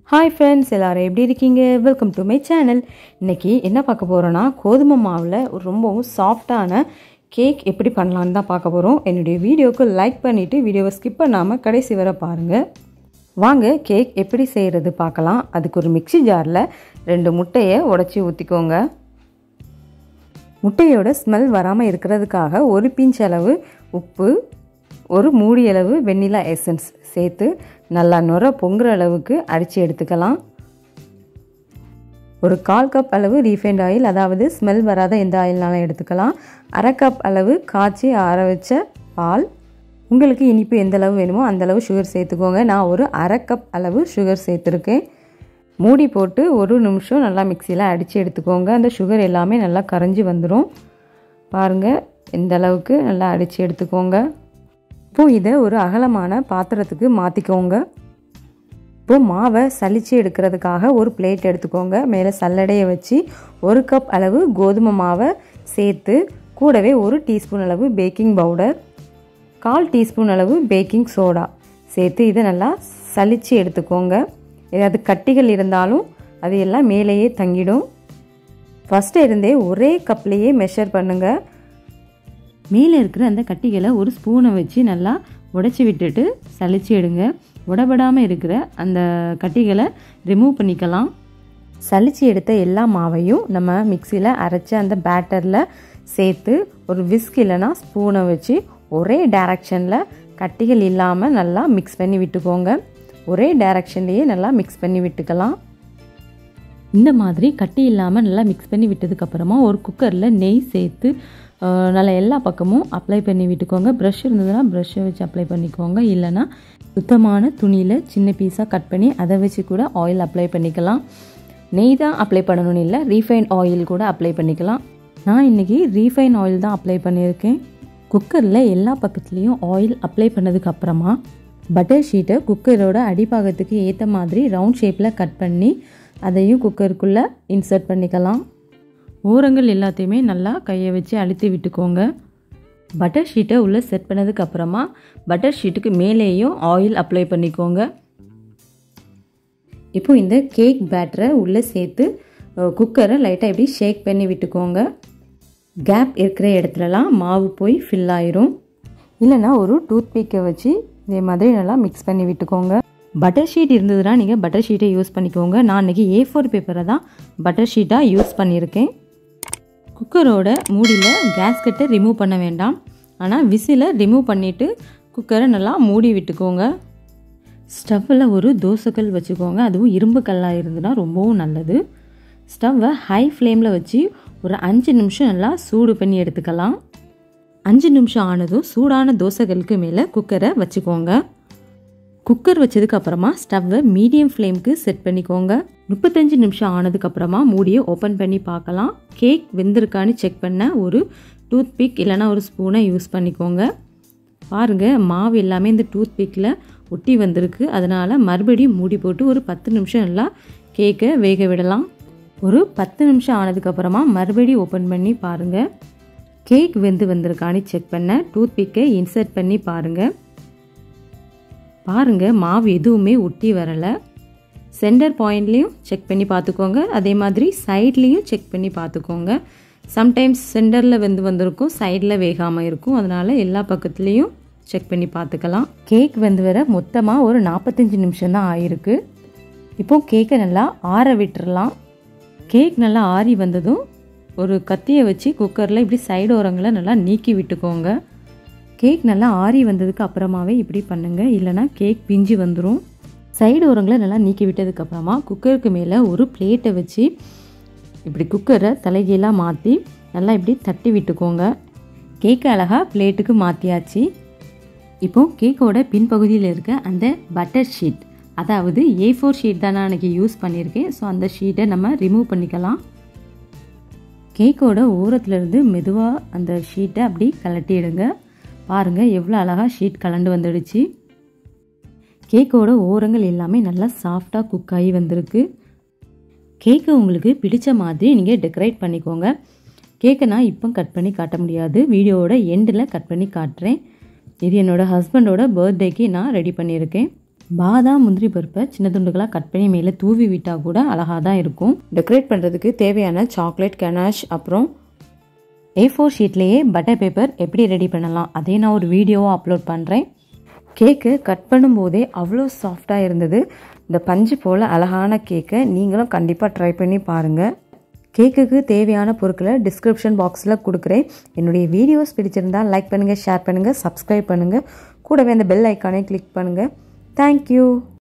hi friends எல்லாரும் எப்படி இருக்கீங்க வெல்கம் டு மை சேனல் இன்றைக்கி என்ன பார்க்க போகிறோன்னா கோதுமை மாவில் ஒரு ரொம்பவும் சாஃப்டான கேக் எப்படி பண்ணலான்னு தான் பார்க்க போகிறோம் என்னுடைய வீடியோவுக்கு லைக் பண்ணிவிட்டு வீடியோவை ஸ்கிப் பண்ணாமல் கடைசி வரை பாருங்கள் வாங்க கேக் எப்படி செய்கிறது பார்க்கலாம் அதுக்கு ஒரு மிக்ஸி ஜாரில் ரெண்டு முட்டையை உடச்சி ஊற்றிக்கோங்க முட்டையோட ஸ்மெல் வராமல் இருக்கிறதுக்காக ஒரு பிஞ்ச் அளவு உப்பு ஒரு மூடி அளவு வெண்ணிலா எசன்ஸ் சேர்த்து நல்லா நுர பொங்குற அளவுக்கு அடித்து எடுத்துக்கலாம் ஒரு கால் கப் அளவு ரீஃபைண்ட் ஆயில் அதாவது ஸ்மெல் வராத எந்த ஆயில்னாலும் எடுத்துக்கலாம் அரை கப் அளவு காய்ச்சி ஆற வச்ச பால் உங்களுக்கு இனிப்பு எந்த அளவு வேணுமோ அந்த அளவு சுகர் சேர்த்துக்கோங்க நான் ஒரு அரை கப் அளவு சுகர் சேர்த்துருக்கேன் மூடி போட்டு ஒரு நிமிஷம் நல்லா மிக்சியில் அடித்து எடுத்துக்கோங்க அந்த சுகர் எல்லாமே நல்லா கரைஞ்சி வந்துடும் பாருங்கள் இந்த அளவுக்கு நல்லா அடித்து எடுத்துக்கோங்க இப்போது இதை ஒரு அகலமான பாத்திரத்துக்கு மாற்றிக்கோங்க இப்போது மாவை சலிச்சு எடுக்கிறதுக்காக ஒரு பிளேட் எடுத்துக்கோங்க மேலே சல்லடையை வச்சு ஒரு கப் அளவு கோதுமை மாவை சேர்த்து கூடவே ஒரு டீஸ்பூன் அளவு பேக்கிங் பவுடர் கால் டீஸ்பூன் அளவு பேக்கிங் சோடா சேர்த்து இதை நல்லா சலிச்சு எடுத்துக்கோங்க ஏதாவது கட்டிகள் இருந்தாலும் அது எல்லாம் மேலேயே தங்கிடும் ஃபஸ்ட்டு இருந்தே ஒரே கப்லேயே மெஷர் பண்ணுங்கள் மேலே இருக்கிற அந்த கட்டிகளை ஒரு ஸ்பூனை வச்சு நல்லா உடச்சி விட்டுட்டு சலிச்சு எடுங்க உடபடாமல் இருக்கிற அந்த கட்டிகளை ரிமூவ் பண்ணிக்கலாம் சலிச்சு எடுத்த எல்லா மாவையும் நம்ம மிக்சியில் அரைச்ச அந்த பேட்டரில் சேர்த்து ஒரு விஸ்க் இல்லைனா ஸ்பூனை வச்சு ஒரே டைரக்ஷனில் கட்டிகள் இல்லாமல் நல்லா மிக்ஸ் பண்ணி விட்டுக்கோங்க ஒரே டைரக்ஷன்லேயே நல்லா மிக்ஸ் பண்ணி விட்டுக்கலாம் இந்த மாதிரி கட்டி இல்லாமல் நல்லா மிக்ஸ் பண்ணி விட்டதுக்கப்புறமா ஒரு குக்கரில் நெய் சேர்த்து நல்லா எல்லா பக்கமும் அப்ளை பண்ணி விட்டுக்கோங்க ப்ரஷ் இருந்ததுன்னா ப்ரஷ்ஷை வச்சு அப்ளை பண்ணிக்கோங்க இல்லைனா சுத்தமான துணியில் சின்ன பீஸாக கட் பண்ணி அதை வச்சு கூட ஆயில் அப்ளை பண்ணிக்கலாம் நெய் தான் அப்ளை பண்ணணும்னு இல்லை ரீஃபைன் ஆயில் கூட அப்ளை பண்ணிக்கலாம் நான் இன்றைக்கி ரீஃபைன் ஆயில் தான் அப்ளை பண்ணியிருக்கேன் குக்கரில் எல்லா பக்கத்துலேயும் ஆயில் அப்ளை பண்ணதுக்கு அப்புறமா பட்டர் ஷீட்டை குக்கரோட அடிப்பாகத்துக்கு ஏற்ற மாதிரி ரவுண்ட் ஷேப்பில் கட் பண்ணி அதையும் குக்கருக்குள்ளே இன்சர்ட் பண்ணிக்கலாம் ஓரங்கள் எல்லாத்தையுமே நல்லா கையை வச்சு அழுத்தி விட்டுக்கோங்க பட்டர் ஷீட்டை உள்ளே செட் பண்ணதுக்கு அப்புறமா பட்டர் ஷீட்டுக்கு மேலேயும் ஆயில் அப்ளை பண்ணிக்கோங்க இப்போ இந்த கேக் பேட்டரை உள்ளே சேர்த்து குக்கரை லைட்டாக இப்படி ஷேக் பண்ணி விட்டுக்கோங்க கேப் இருக்கிற இடத்துலலாம் மாவு போய் ஃபில் ஆயிரும் இல்லைனா ஒரு டூத் பிக்கை வச்சு இதே மாதிரி நல்லா மிக்ஸ் பண்ணி விட்டுக்கோங்க பட்டர் ஷீட் இருந்ததுன்னா நீங்கள் பட்டர் ஷீட்டை யூஸ் பண்ணிக்கோங்க நான் இன்றைக்கி ஏ ஃபோர் பேப்பரை தான் பட்டர் ஷீட்டாக யூஸ் பண்ணியிருக்கேன் குக்கரோட மூடியில் கேஸ்கெட்டை ரிமூவ் பண்ண வேண்டாம் ஆனால் விசிலை ரிமூவ் பண்ணிவிட்டு குக்கரை நல்லா மூடி விட்டுக்கோங்க ஸ்டவ்வில் ஒரு தோசைக்கல் வச்சுக்கோங்க அதுவும் இரும்பு கல்லாக இருந்ததுன்னா ரொம்பவும் நல்லது ஸ்டவ்வை ஹை ஃப்ளேமில் வச்சு ஒரு அஞ்சு நிமிஷம் நல்லா சூடு பண்ணி எடுத்துக்கலாம் அஞ்சு நிமிஷம் ஆனதும் சூடான தோசைகளுக்கு மேலே குக்கரை வச்சுக்கோங்க குக்கர் வச்சதுக்கு அப்புறமா ஸ்டவ்வை மீடியம் ஃப்ளேமுக்கு செட் பண்ணிக்கோங்க முப்பத்தஞ்சு நிமிஷம் ஆனதுக்கப்புறமா மூடியை ஓப்பன் பண்ணி பார்க்கலாம் கேக் வெந்திருக்கான்னு செக் பண்ண ஒரு டூத் பிக் இல்லைனா ஒரு ஸ்பூனை யூஸ் பண்ணிக்கோங்க பாருங்கள் மாவு எல்லாமே இந்த டூத் பிக்கில் ஒட்டி வந்திருக்கு அதனால் மறுபடியும் மூடி போட்டு ஒரு பத்து நிமிஷம் எல்லாம் கேக்கை வேக விடலாம் ஒரு பத்து நிமிஷம் ஆனதுக்கப்புறமா மறுபடியும் ஓப்பன் பண்ணி பாருங்கள் கேக் வெந்து வந்திருக்கான்னு செக் பண்ண டூத் பிக்கை இன்சர்ட் பண்ணி பாருங்கள் பாருங்கள் மாவு எதுவுமே ஒட்டி வரலை சென்டர் பாயிண்ட்லேயும் செக் பண்ணி பார்த்துக்கோங்க அதே மாதிரி சைட்லேயும் செக் பண்ணி பார்த்துக்கோங்க சம்டைம்ஸ் சென்டரில் வெந்து வந்திருக்கும் சைடில் வேகாமல் இருக்கும் அதனால் எல்லா பக்கத்துலேயும் செக் பண்ணி பார்த்துக்கலாம் கேக் வந்து வர மொத்தமாக ஒரு நாற்பத்தஞ்சு நிமிஷம் தான் ஆயிருக்கு இப்போ கேக்கை நல்லா ஆற விட்டுறலாம் கேக் நல்லா ஆறி வந்ததும் ஒரு கத்தியை வச்சு குக்கரில் இப்படி சைடு ஓரங்களை நல்லா நீக்கி விட்டுக்கோங்க கேக் நல்லா ஆறி வந்ததுக்கு அப்புறமாவே இப்படி பண்ணுங்கள் இல்லைனா கேக் பிஞ்சு வந்துடும் சைடு ஓரங்களை நல்லா நீக்கி விட்டதுக்கப்புறமா குக்கருக்கு மேலே ஒரு பிளேட்டை வச்சு இப்படி குக்கரை தலைகீழாக மாற்றி நல்லா இப்படி தட்டி விட்டுக்கோங்க கேக்கை அழகாக பிளேட்டுக்கு மாற்றியாச்சு இப்போது கேக்கோட பின்பகுதியில் இருக்க அந்த பட்டர் ஷீட் அதாவது ஏ ஃபோர் ஷீட் தான் நான் எனக்கு யூஸ் பண்ணியிருக்கேன் ஸோ அந்த ஷீட்டை நம்ம ரிமூவ் பண்ணிக்கலாம் கேக்கோட ஓரத்துலேருந்து மெதுவாக அந்த ஷீட்டை அப்படி கலட்டிடுங்க பாருங்கள் எவ்வளோ அழகாக ஷீட் கலண்டு வந்துடுச்சு கேக்கோட ஓரங்கள் எல்லாமே நல்லா சாஃப்டாக குக் ஆகி வந்திருக்கு கேக்கை உங்களுக்கு பிடிச்ச மாதிரி நீங்கள் டெக்கரேட் பண்ணிக்கோங்க கேக்கை நான் இப்போ கட் பண்ணி காட்ட முடியாது வீடியோவோட எண்டில் கட் பண்ணி காட்டுறேன் இது என்னோடய ஹஸ்பண்டோட பர்த்டேக்கு நான் ரெடி பண்ணியிருக்கேன் பாதாம் முந்திரி பருப்பை சின்ன துண்டுகளாக கட் பண்ணி மேலே தூவி விட்டால் கூட அழகாக தான் இருக்கும் டெக்கரேட் பண்ணுறதுக்கு தேவையான சாக்லேட் கனாஷ் அப்புறம் ஏ ஃபோர் ஷீட்லேயே பட்டர் பேப்பர் எப்படி ரெடி பண்ணலாம் அதே நான் ஒரு வீடியோவாக அப்லோட் பண்ணுறேன் கேக்கு கட் பண்ணும்போதே அவ்வளோ சாஃப்டாக இருந்தது இந்த பஞ்சு போல் அழகான கேக்கை நீங்களும் கண்டிப்பாக ட்ரை பண்ணி பாருங்கள் கேக்குக்கு தேவையான பொருட்களை டிஸ்கிரிப்ஷன் பாக்ஸில் கொடுக்குறேன் என்னுடைய வீடியோஸ் பிடிச்சிருந்தால் லைக் பண்ணுங்கள் ஷேர் பண்ணுங்கள் சப்ஸ்கிரைப் பண்ணுங்கள் கூடவே அந்த பெல் ஐக்கானே கிளிக் பண்ணுங்கள் தேங்க்யூ